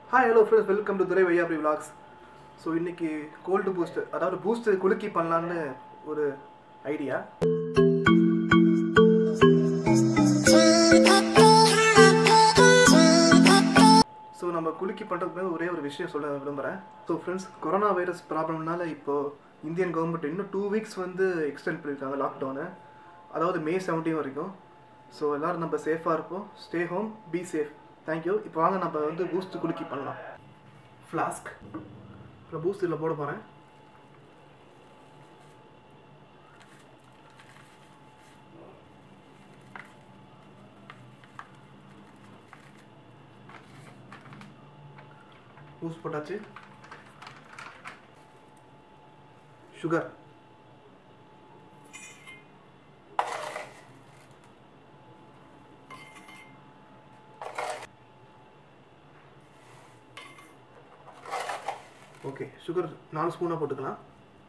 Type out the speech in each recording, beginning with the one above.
hi hello friends welcome to Durai Vaiyapuri vlogs so இன்னைக்கு cold boost அதாவது boost குலுக்கி பண்ணலான்னு ஒரு ஐடியா ஸோ நம்ம குலுக்கி பண்ணுறதுக்கு ஒரே ஒரு விஷயம் சொல்ல விரும்புகிறேன் ஸோ ஃப்ரெண்ட்ஸ் கொரோனா வைரஸ் ப்ராப்ளம்னால இப்போது இந்தியன் கவர்மெண்ட் இன்னும் டூ வீக்ஸ் வந்து எக்ஸ்டெண்ட் பண்ணியிருக்காங்க லாக்டவுனு அதாவது மே செவன்டீன் வரைக்கும் ஸோ எல்லோரும் நம்ம சேஃபாக இருப்போம் stay home be safe thank you இப்போ வாங்க நம்ம வந்து பூஸ்ட் குலுக்கி பண்ணலாம் ஃப்ளாஸ்க் அப்புறம் பூஸ்ட் இதில் போட போகிறேன் பூஸ்ட் போட்டாச்சு சுகர் ஓகே சுகர் நாலு ஸ்பூனாக போட்டுக்கலாம்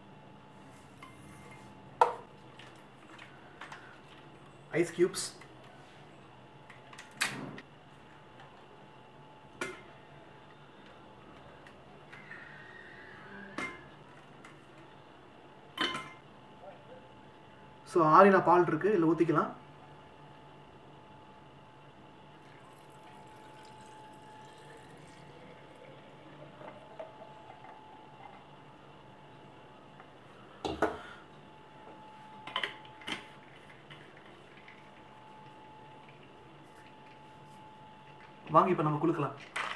ஐஸ் கியூப்ஸ் ஸோ ஆறினா பால் இருக்குது இதில் ஊற்றிக்கலாம் வாங்க இப்போ நம்ம குளுக்கலாம்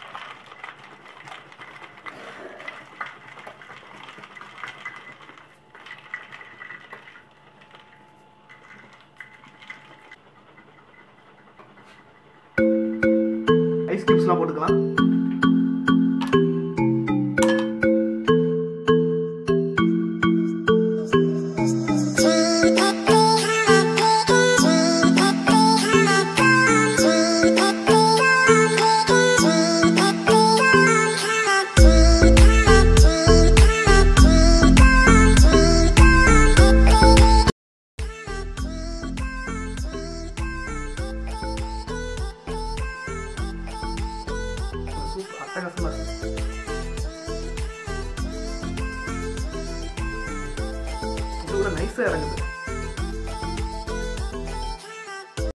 ஐஸ் கியூப்ஸ்லாம் போட்டுக்கலாம் சூப்பர் அட்டகாசமாக இருக்கு இது கூட நைஸாக இறங்குது